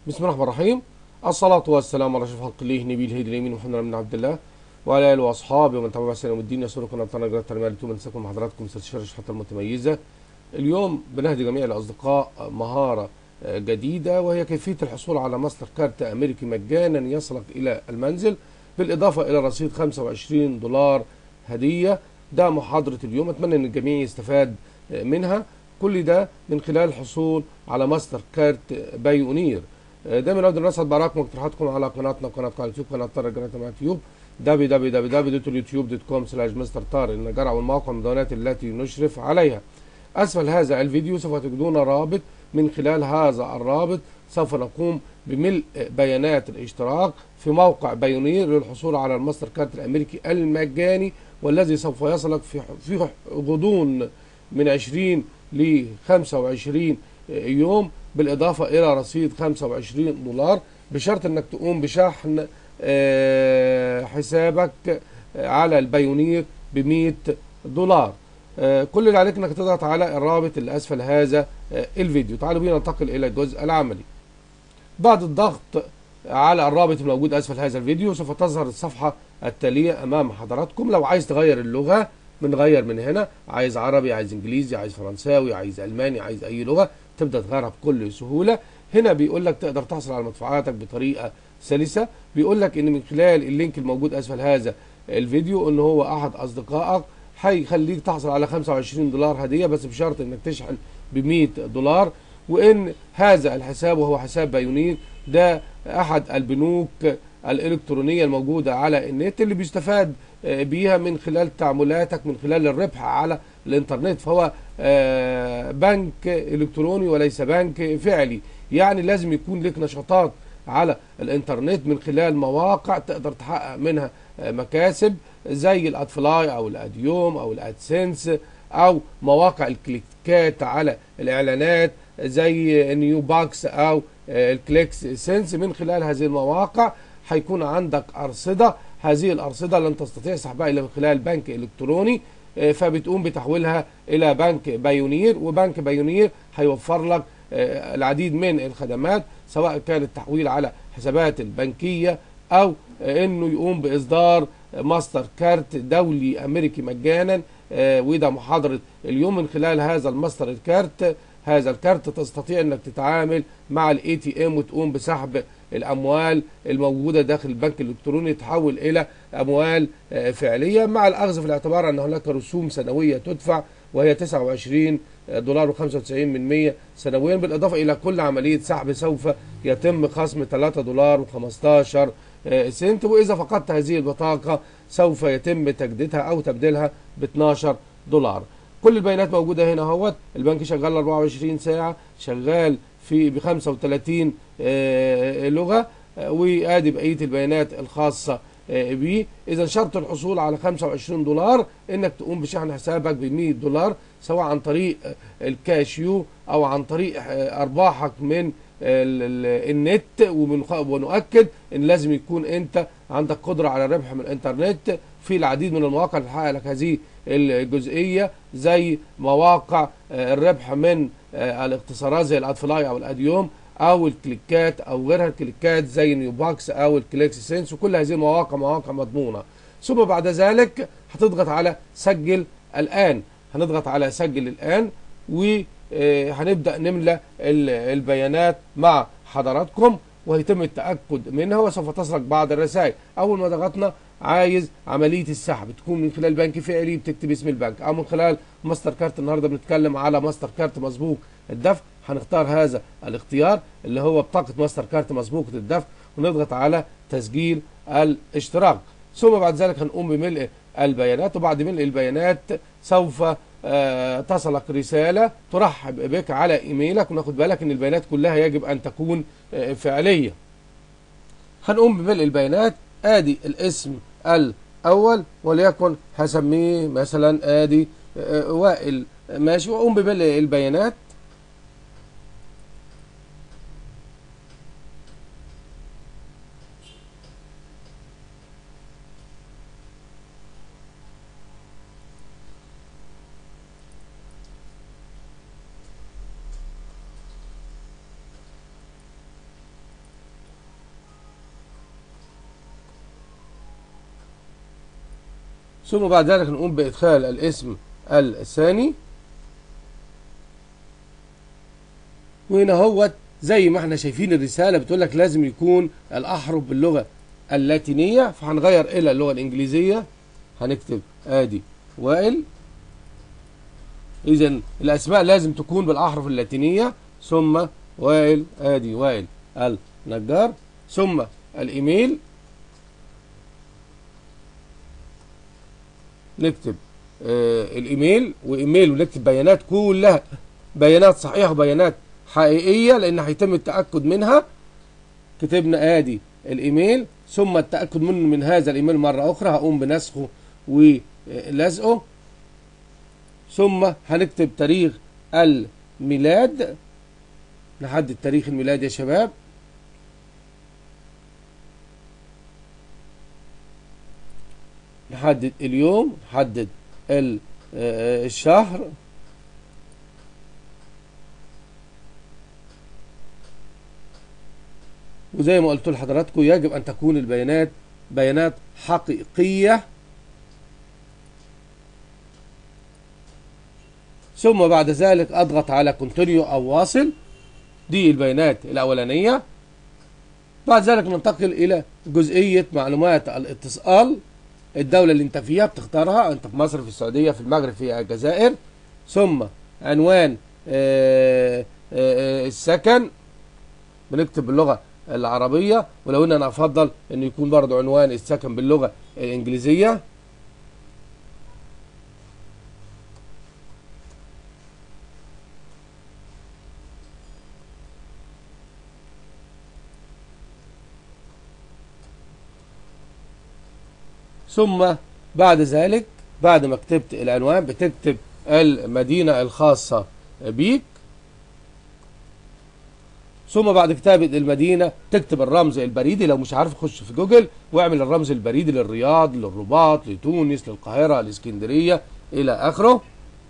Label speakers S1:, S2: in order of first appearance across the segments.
S1: بسم الله الرحمن الرحيم الصلاة والسلام على أشرف خلق الله نبي الهدي اليمين محمد بن عبد الله وعلى آله وأصحابه ومن تبع سنة الدين يسركم أن تنجرات التنمية التي نساكم مع حضراتكم سلسلة الشرطة المتميزة اليوم بنهدي جميع الأصدقاء مهارة جديدة وهي كيفية الحصول على ماستر كارت أمريكي مجانا يصلك إلى المنزل بالإضافة إلى رصيد 25 دولار هدية ده محاضرة اليوم أتمنى أن الجميع يستفاد منها كل ده من خلال الحصول على ماستر كارت بايونير دايما نود نرصد براكم واقتراحاتكم على قناتنا قناه قناه اليوتيوب قناه طارق قناه اليوتيوب www.youtube.com سلاش مستر طارق النجارة والمواقع والمدونات التي نشرف عليها أسفل هذا الفيديو سوف تجدون رابط من خلال هذا الرابط سوف نقوم بملء بيانات الاشتراك في موقع بايونير للحصول على الماستر كارت الأمريكي المجاني والذي سوف يصلك في في غضون من 20 ل 25 يوم بالإضافة إلى رصيد 25 دولار بشرط أنك تقوم بشحن حسابك على البايونير ب 100 دولار كل اللي عليك انك تضغط على الرابط اللي اسفل هذا الفيديو تعالوا بينا ننتقل الى الجزء العملي بعد الضغط على الرابط الموجود اسفل هذا الفيديو سوف تظهر الصفحة التالية امام حضراتكم لو عايز تغير اللغة بنغير من هنا عايز عربي عايز انجليزي عايز فرنساوي عايز الماني عايز اي لغة تبدا تغيرها بكل سهولة هنا بيقول لك تقدر تحصل على مدفوعاتك بطريقة سلسة بيقول لك ان من خلال اللينك الموجود اسفل هذا الفيديو ان هو احد اصدقائك هيخليك تحصل على 25 دولار هديه بس بشرط انك تشحن ب 100 دولار وان هذا الحساب وهو حساب بايونير ده احد البنوك الالكترونيه الموجوده على النت اللي بيستفاد بيها من خلال تعاملاتك من خلال الربح على الانترنت فهو بنك الكتروني وليس بنك فعلي يعني لازم يكون لك نشاطات على الانترنت من خلال مواقع تقدر تحقق منها مكاسب زي الادفلاي او الاديوم او الادسنس او مواقع الكليكات على الاعلانات زي نيو باكس او الكليكس سنس من خلال هذه المواقع هيكون عندك ارصده هذه الارصده لن تستطيع سحبها الا من خلال بنك الكتروني فبتقوم بتحويلها الى بنك بايونير وبنك بايونير هيوفر لك العديد من الخدمات سواء كان التحويل على حسابات البنكيه او انه يقوم باصدار ماستر كارت دولي امريكي مجانا وده محاضره اليوم من خلال هذا الماستر الكارت هذا الكارت تستطيع انك تتعامل مع الاي تي ام وتقوم بسحب الاموال الموجوده داخل البنك الالكتروني تحول الى اموال فعليه مع الاخذ في الاعتبار ان هناك رسوم سنويه تدفع وهي 29 دولار و95 من 100 سنويا بالاضافه الى كل عمليه سحب سوف يتم خصم 3 دولار و15 سنت واذا فقدت هذه البطاقه سوف يتم تجديدها او تبديلها ب 12 دولار كل البيانات موجوده هنا اهوت البنك شغال 24 ساعه شغال في ب 35 لغه وادي بقيه البيانات الخاصه بيه اذا شرط الحصول على 25 دولار انك تقوم بشحن حسابك ب 100 دولار سواء عن طريق الكاشيو او عن طريق ارباحك من النت ونؤكد ان لازم يكون انت عندك قدره على الربح من الانترنت في العديد من المواقع اللي تحقق لك هذه الجزئيه زي مواقع الربح من الاختصارات زي الادفلاي او الاديوم او الكليكات او غيرها الكليكات زي نيو باكس او الكليكس سينس وكل هذه المواقع مواقع مضمونه ثم بعد ذلك هتضغط على سجل الان هنضغط على سجل الان وهنبدا نملى البيانات مع حضراتكم وهيتم التاكد منها وسوف تصلك بعض الرسائل اول ما ضغطنا عايز عمليه السحب تكون من خلال بنك فعلي بتكتب اسم البنك او من خلال ماستر كارت النهارده بنتكلم على ماستر كارت مسبوق الدفع هنختار هذا الاختيار اللي هو بطاقه ماستر كارت مسبوقه الدفع ونضغط على تسجيل الاشتراك ثم بعد ذلك هنقوم بملء البيانات وبعد ملء البيانات سوف آه تصلك رساله ترحب بك على ايميلك وناخد بالك ان البيانات كلها يجب ان تكون آه فعليه هنقوم بملء البيانات ادي الاسم الاول وليكن هسميه مثلا ادي آه وائل ماشي واقوم بملء البيانات ثم بعد ذلك نقوم بإدخال الاسم الثاني وهنا هو زي ما احنا شايفين الرسالة بتقول لك لازم يكون الأحرف باللغة اللاتينية فهنغير إلى اللغة الإنجليزية هنكتب آدي وائل إذا الأسماء لازم تكون بالأحرف اللاتينية ثم وائل آدي وائل النجار ثم الإيميل نكتب آه الإيميل وإيميل ونكتب بيانات كلها بيانات صحيحة وبيانات حقيقية لأن هيتم التأكد منها كتبنا آدي الإيميل ثم التأكد منه من هذا الإيميل مرة أخرى هقوم بنسخه ولزقه ثم هنكتب تاريخ الميلاد نحدد تاريخ الميلاد يا شباب نحدد اليوم نحدد الشهر وزي ما قلت لحضراتكم يجب أن تكون البيانات بيانات حقيقية ثم بعد ذلك أضغط على كونتينيو أو واصل دي البيانات الأولانية بعد ذلك ننتقل إلى جزئية معلومات الاتصال الدولة اللي انت فيها بتختارها انت في مصر في السعودية في المغرب في الجزائر ثم عنوان آآ آآ السكن بنكتب باللغة العربية ولو ان انا افضل انه يكون برضو عنوان السكن باللغة الانجليزية ثم بعد ذلك بعد ما كتبت العنوان بتكتب المدينة الخاصة بيك ثم بعد كتابة المدينة تكتب الرمز البريدي لو مش عارف خش في جوجل واعمل الرمز البريدي للرياض للرباط لتونس للقاهرة لاسكندرية إلى آخره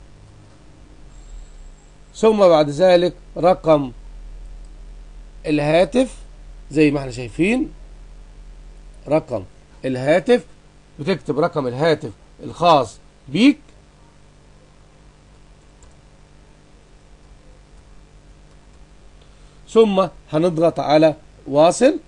S1: ثم بعد ذلك رقم الهاتف زي ما احنا شايفين رقم الهاتف بتكتب رقم الهاتف الخاص بيك ثم هنضغط على واصل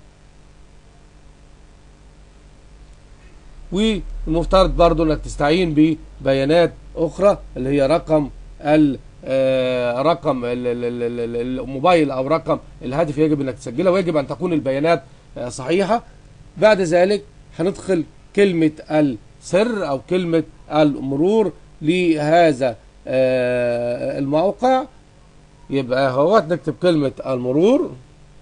S1: والمفترض برضو انك تستعين ببيانات اخرى اللي هي رقم ال رقم الموبايل او رقم الهاتف يجب انك تسجلها ويجب ان تكون البيانات صحيحة بعد ذلك هندخل كلمة السر او كلمة المرور لهذا الموقع يبقى هو نكتب كلمة المرور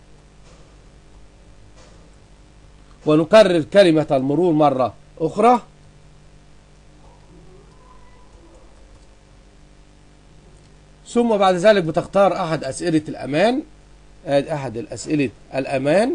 S1: ونكرر كلمة المرور مرة أخرى ثم بعد ذلك بتختار أحد أسئلة الأمان أحد الأسئلة الأمان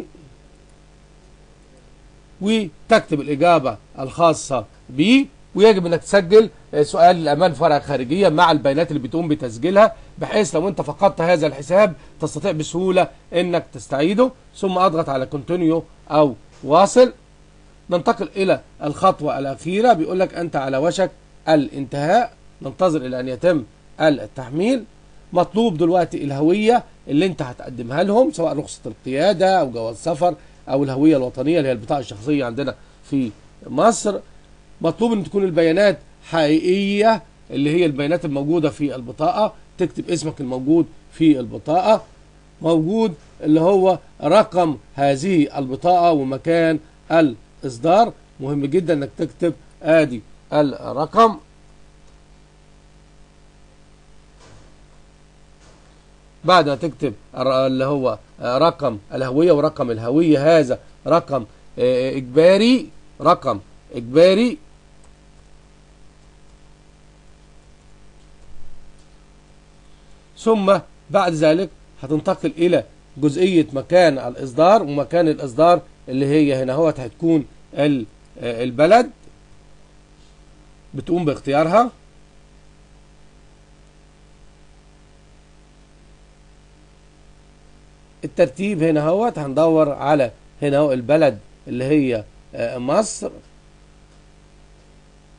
S1: وتكتب الإجابة الخاصة به ويجب انك تسجل سؤال الامان فرع خارجيه مع البيانات اللي بتقوم بتسجيلها بحيث لو انت فقدت هذا الحساب تستطيع بسهوله انك تستعيده ثم اضغط على كونتينيو او واصل ننتقل الى الخطوه الاخيره بيقول لك انت على وشك الانتهاء ننتظر الى ان يتم التحميل مطلوب دلوقتي الهويه اللي انت هتقدمها لهم سواء رخصه القياده او جواز سفر او الهويه الوطنيه اللي هي البطاقه الشخصيه عندنا في مصر مطلوب ان تكون البيانات حقيقية اللي هي البيانات الموجودة في البطاقة تكتب اسمك الموجود في البطاقة موجود اللي هو رقم هذه البطاقة ومكان الإصدار مهم جدا انك تكتب ادي الرقم بعد ما تكتب اللي هو رقم الهوية ورقم الهوية هذا رقم إجباري رقم إجباري ثم بعد ذلك هتنتقل إلى جزئية مكان الإصدار ومكان الإصدار اللي هي هنا هو هتكون البلد بتقوم باختيارها الترتيب هنا هو هندور على هنا هو البلد اللي هي مصر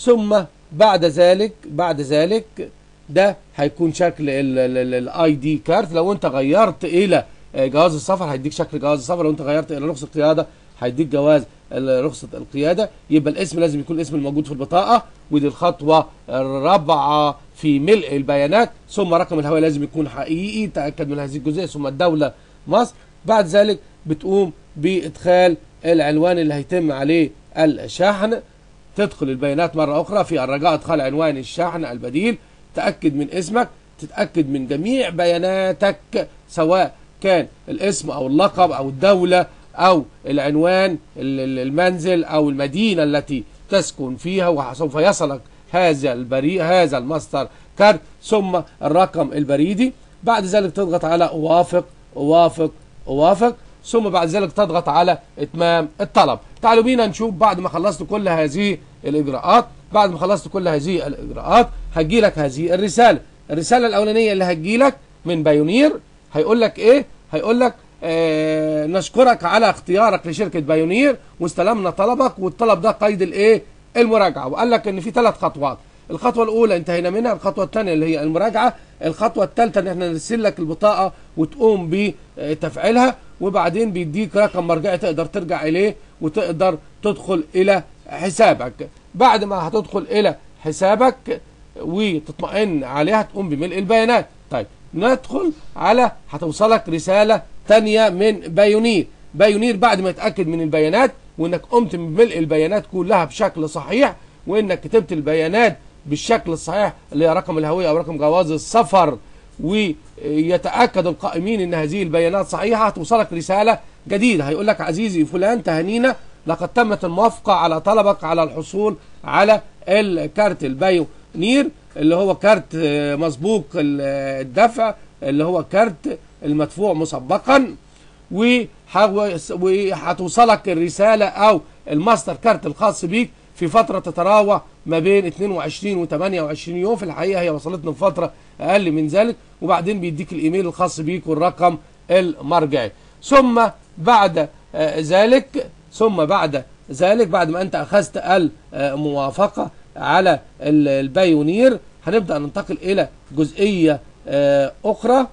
S1: ثم بعد ذلك بعد ذلك ده هيكون شكل الاي دي كارت لو انت غيرت الى آه، جواز السفر هيديك شكل جواز السفر لو انت غيرت الى رخصه القياده هيديك جواز ال- رخصه القياده يبقى الاسم لازم يكون الاسم الموجود في البطاقه ودي الخطوه الرابعه في ملء البيانات ثم رقم الهويه لازم يكون حقيقي تاكد من هذه الجزئيه ثم الدوله مصر بعد ذلك بتقوم بادخال العنوان اللي هيتم عليه الشحن تدخل البيانات مرة أخرى في الرجاء إدخال عنوان الشحن البديل تأكد من اسمك تتأكد من جميع بياناتك سواء كان الاسم أو اللقب أو الدولة أو العنوان ال- ال- المنزل أو المدينة التي تسكن فيها وسوف يصلك هذا البريد هذا الماستر كارد ثم الرقم البريدي بعد ذلك تضغط على أوافق أوافق أوافق ثم بعد ذلك تضغط على اتمام الطلب تعالوا بينا نشوف بعد ما خلصت كل هذه الاجراءات بعد ما خلصت كل هذه الاجراءات هتجي لك هذه الرساله الرساله الاولانيه اللي هتجي لك من بايونير هيقول لك ايه هيقول لك آه نشكرك على اختيارك لشركه بايونير واستلمنا طلبك والطلب ده قيد الايه المراجعه وقال لك ان في ثلاث خطوات الخطوه الاولى انتهينا منها الخطوه الثانيه اللي هي المراجعه الخطوه الثالثه ان احنا نرسل لك البطاقه وتقوم بتفعيلها وبعدين بيديك رقم مرجعي تقدر ترجع اليه وتقدر تدخل الى حسابك بعد ما هتدخل الى حسابك وتطمئن عليها تقوم بملء البيانات طيب ندخل على هتوصلك رساله تانية من بايونير بايونير بعد ما يتاكد من البيانات وانك قمت بملء البيانات كلها بشكل صحيح وانك كتبت البيانات بالشكل الصحيح اللي هي رقم الهويه او رقم جواز السفر ويتاكد القائمين ان هذه البيانات صحيحه هتوصلك رساله جديده هيقول لك عزيزي فلان تهانينا لقد تمت الموافقه على طلبك على الحصول على الكارت البايونير اللي هو كارت آه، مسبوق ال- الدفع اللي هو كارت المدفوع مسبقا وح- وهتوصلك الرسالة أو الماستر كارت الخاص بيك في فترة تتراوح ما بين 22 و 28 يوم في الحقيقة هي وصلتنا في فترة أقل من ذلك وبعدين بيديك الإيميل الخاص بيك والرقم المرجعي ثم بعد آه، ذلك ثم بعد ذلك بعد ما أنت أخذت الموافقة على ال- البايونير هنبدأ ننتقل إلى جزئية آه، أخرى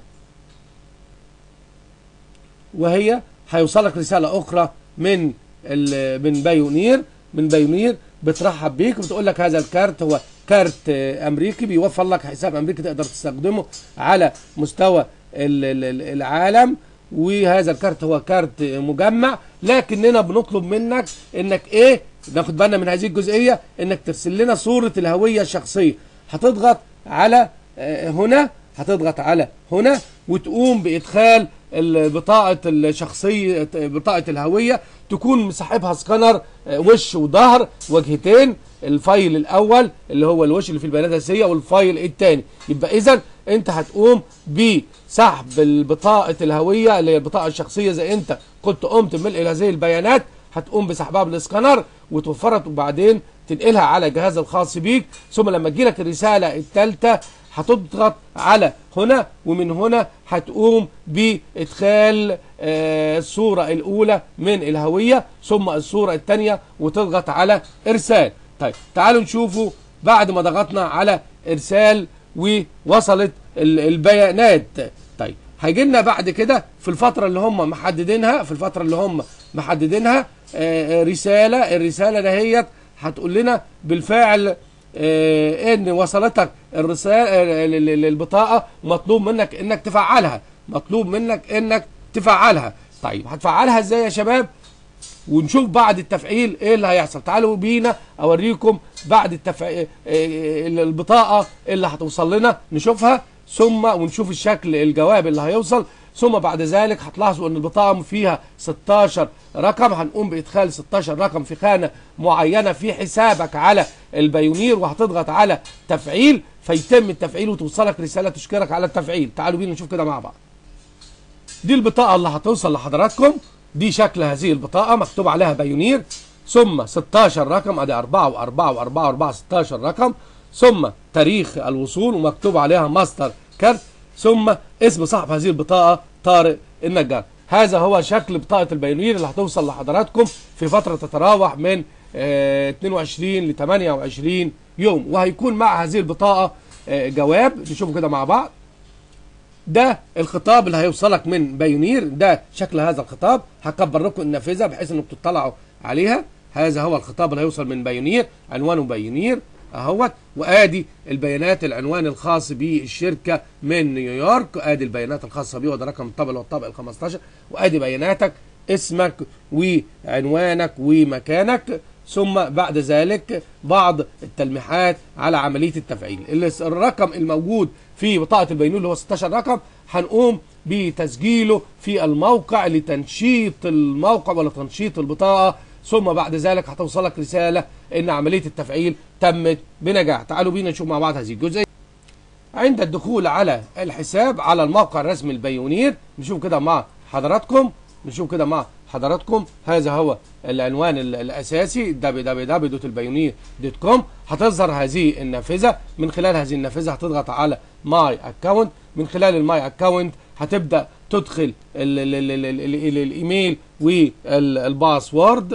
S1: وهي هيوصلك رسالة أخرى من ال- من بايونير من بايونير بترحب بيك وبتقول لك هذا الكارت هو كارت آه، أمريكي بيوفر لك حساب أمريكي تقدر تستخدمه على مستوى ال- ال- ال- العالم وهذا الكارت هو كارت مجمع لكننا بنطلب منك انك ايه ناخد بالنا من هذه الجزئيه انك ترسل لنا صوره الهويه الشخصيه هتضغط على آه، هنا هتضغط على هنا وتقوم بادخال ال- بطاقه الشخصيه بطاقه الهويه تكون مسحبها سكانر آه، وش وظهر وجهتين الفايل الاول اللي هو الوش اللي في البيانات الاساسيه والفايل الثاني يبقى اذا انت هتقوم بسحب البطاقه الهويه اللي هي البطاقه الشخصيه زي انت كنت قمت بملء هذه البيانات هتقوم بسحبها بالاسكانر وتوفرت وبعدين تنقلها على الجهاز الخاص بيك ثم لما تجيلك الرساله الثالثه هتضغط على هنا ومن هنا هتقوم بادخال آه، الصوره الاولى من الهويه ثم الصوره الثانيه وتضغط على ارسال طيب تعالوا نشوفوا بعد ما ضغطنا على ارسال ووصلت ال- البيانات طيب هيجي لنا بعد كده في الفتره اللي هم محددينها في الفتره اللي هم محددينها آه، آه، رساله الرساله دهيت هتقول لنا بالفعل آه، ان وصلتك الرساله البطاقه مطلوب منك انك تفعلها مطلوب منك انك تفعلها طيب هتفعلها ازاي يا شباب ونشوف بعد التفعيل ايه اللي هيحصل تعالوا بينا اوريكم بعد التفعيل البطاقه اللي هتوصل لنا نشوفها ثم ونشوف الشكل الجواب اللي هيوصل ثم بعد ذلك هتلاحظوا ان البطاقه فيها 16 رقم هنقوم بادخال 16 رقم في خانه معينه في حسابك على البايونير وهتضغط على تفعيل فيتم التفعيل وتوصلك رساله تشكرك على التفعيل تعالوا بينا نشوف كده مع بعض دي البطاقة اللي هتوصل لحضراتكم دي شكل هذه البطاقة مكتوب عليها بايونير ثم 16 رقم ادي 4 و4 و4 و4 16 رقم ثم تاريخ الوصول ومكتوب عليها ماستر كارت ثم اسم صاحب هذه البطاقة طارق النجار هذا هو شكل بطاقة البايونير اللي هتوصل لحضراتكم في فترة تتراوح من آه، 22 ل 28 يوم وهيكون مع هذه البطاقه آه، جواب نشوفه كده مع بعض ده الخطاب اللي هيوصلك من بايونير ده شكل هذا الخطاب هكبر لكم النافذه بحيث انكم تطلعوا عليها هذا هو الخطاب اللي هيوصل من بايونير عنوانه بايونير اهوت وادي البيانات العنوان الخاص بالشركه من نيويورك ادي البيانات الخاصه بيه وده رقم الطابق اللي هو الطابق ال 15 وادي بياناتك اسمك وعنوانك ومكانك ثم بعد ذلك بعض التلميحات على عمليه التفعيل اللي الرقم الموجود في بطاقه البينول اللي هو 16 رقم هنقوم بتسجيله في الموقع لتنشيط الموقع ولا تنشيط البطاقه ثم بعد ذلك هتوصلك رساله ان عمليه التفعيل تمت بنجاح تعالوا بينا نشوف مع بعض هذه الجزئيه عند الدخول على الحساب على الموقع الرسمي البيونير نشوف كده مع حضراتكم نشوف كده مع حضراتكم هذا هو العنوان ال- الاساسي www.البيونير.com هتظهر هذه النافذه من خلال هذه النافذه هتضغط على ماي اكونت من خلال الماي اكونت هتبدا تدخل ال- ال- ال- ال- ال- ال- الايميل والباسورد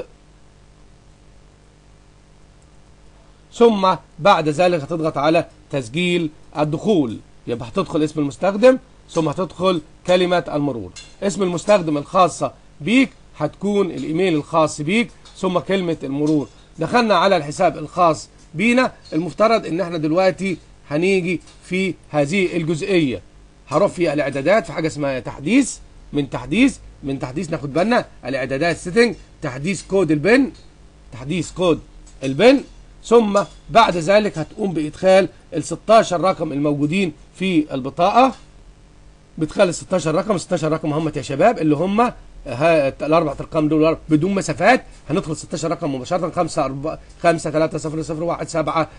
S1: ثم بعد ذلك هتضغط على تسجيل الدخول يبقى هتدخل اسم المستخدم ثم هتدخل كلمة المرور اسم المستخدم الخاصة بيك هتكون الايميل الخاص بيك ثم كلمة المرور دخلنا على الحساب الخاص بينا المفترض ان احنا دلوقتي هنيجي في هذه الجزئية هروح في الاعدادات في حاجة اسمها تحديث من تحديث من تحديث ناخد بالنا الاعدادات سيتنج تحديث كود البن تحديث كود البن ثم بعد ذلك هتقوم بادخال ال 16 رقم الموجودين في البطاقه بادخال ال 16 رقم 16 رقم هم يا شباب اللي هم ها الاربع ارقام دول بدون مسافات هندخل 16 رقم مباشره 5 4 5 3 0 0 1 7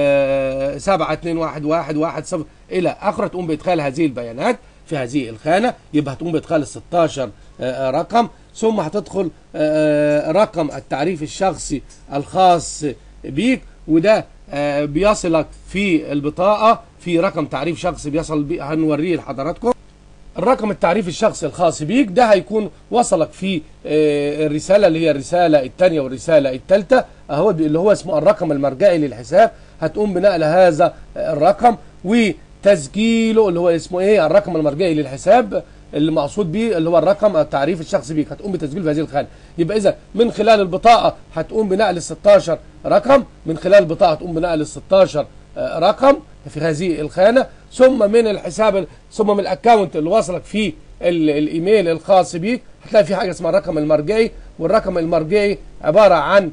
S1: 7 2 1 1 1 0 الى اخره تقوم بادخال هذه البيانات في هذه الخانه يبقى هتقوم بادخال ال 16 آه، رقم ثم هتدخل آه، رقم التعريف الشخصي الخاص بيك وده آه، بيصلك في البطاقه في رقم تعريف شخصي بيصل بي هنوريه لحضراتكم الرقم التعريف الشخصي الخاص بيك ده هيكون وصلك في آه، الرساله اللي هي الرساله الثانيه والرساله الثالثه اهو اللي هو اسمه الرقم المرجعي للحساب هتقوم بنقل هذا الرقم وتسجيله اللي هو اسمه ايه الرقم المرجعي للحساب اللي مقصود بيه اللي هو الرقم التعريف الشخصي بيك هتقوم بتسجيل في هذه الخانه يبقى اذا من خلال البطاقه هتقوم بنقل ال 16 رقم من خلال البطاقه هتقوم بنقل ال 16 آه، رقم في هذه الخانه ثم من الحساب ثم من الاكونت اللي وصلك فيه ال- الايميل الخاص بيك هتلاقي في حاجه اسمها الرقم المرجعي والرقم المرجعي عباره عن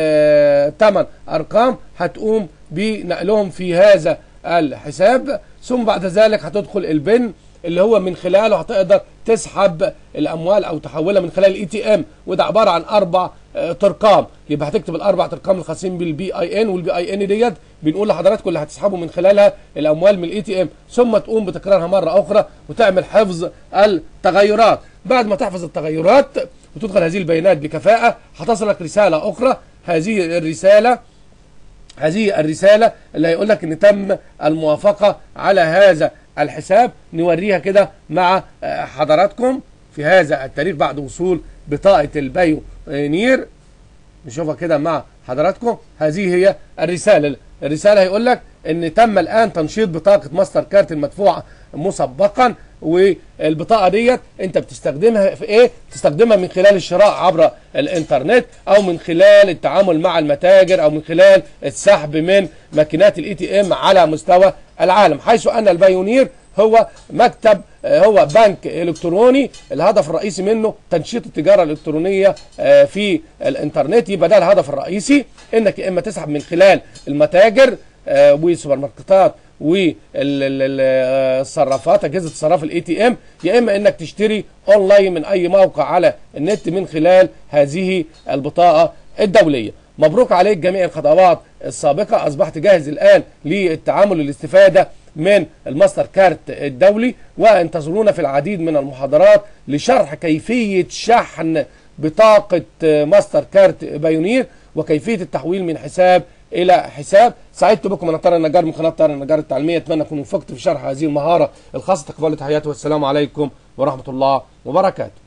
S1: 8 ارقام هتقوم بنقلهم في هذا الحساب ثم بعد ذلك هتدخل البن اللي هو من خلاله هتقدر تسحب الاموال او تحولها من خلال الاي تي ام وده عباره عن اربع آه، ترقام يبقى هتكتب الاربع ارقام الخاصين بالبي اي ان والبي اي ان ديت بنقول لحضراتكم اللي هتسحبوا من خلالها الاموال من الاي تي ام ثم تقوم بتكرارها مره اخرى وتعمل حفظ التغيرات بعد ما تحفظ التغيرات وتدخل هذه البيانات بكفاءه هتصلك رساله اخرى هذه الرساله هذه الرسالة اللي هيقول لك ان تم الموافقة على هذا الحساب نوريها كده مع آه، حضراتكم في هذا التاريخ بعد وصول بطاقة البايونير نشوفها كده مع حضراتكم هذه هي الرسالة الرسالة هيقول لك ان تم الان تنشيط بطاقة ماستر كارت المدفوعة مسبقا والبطاقة ديت انت بتستخدمها في ايه بتستخدمها من خلال الشراء عبر الانترنت او من خلال التعامل مع المتاجر او من خلال السحب من ماكينات الاي تي ام على مستوى العالم حيث ان البايونير هو مكتب آه، هو بنك الكتروني الهدف الرئيسي منه تنشيط التجاره الالكترونيه آه، في الانترنت يبقى ده الهدف الرئيسي انك يا اما تسحب من خلال المتاجر آه، والسوبر ماركتات والصرافات اجهزه الصراف الاي تي ام يا اما انك تشتري اونلاين من اي موقع على النت من خلال هذه البطاقه الدوليه مبروك عليك جميع الخطوات السابقه اصبحت جاهز الان للتعامل والاستفاده من الماستر كارت الدولي وانتظرونا في العديد من المحاضرات لشرح كيفيه شحن بطاقه ماستر كارت بايونير وكيفيه التحويل من حساب الى حساب سعدت بكم انا طارق النجار من قناه طارق النجار التعليميه اتمنى اكون وفقت في شرح هذه المهاره الخاصه تقبلوا تحياتي والسلام عليكم ورحمه الله وبركاته